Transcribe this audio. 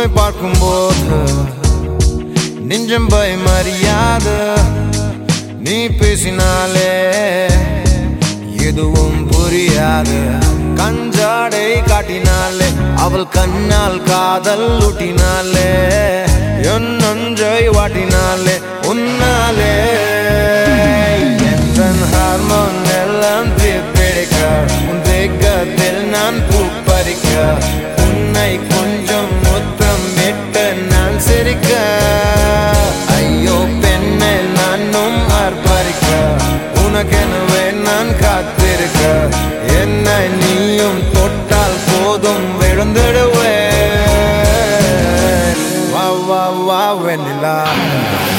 உன்னை பார்க்கும்போது நெஞ்சம் பயமறியாத நீ பேசினாலே எதுவும் புரியாது கஞ்சாடை காட்டினாலே அவள் கண்ணால் காதல் ஊட்டினாலே என் நஞ்சை வாட்டினாலே உன்னாலே என் ஹார்மோன் எல்லாம் பிடிக்க உன் தேக்கத்தில் நான் பூ பறிக்க உன்னை கொஞ்சம் முத்தம் விட்டு நான் சிரிக்க ஐயோ பெண்ணை நானும் ஆர்ப்பரிக்க உனக்கெனவே நான் காத்திருக்க என்னை நீயும் தொட்டால் போதும் விழுந்துடுவேன் வா வா வா வெண்ணிலா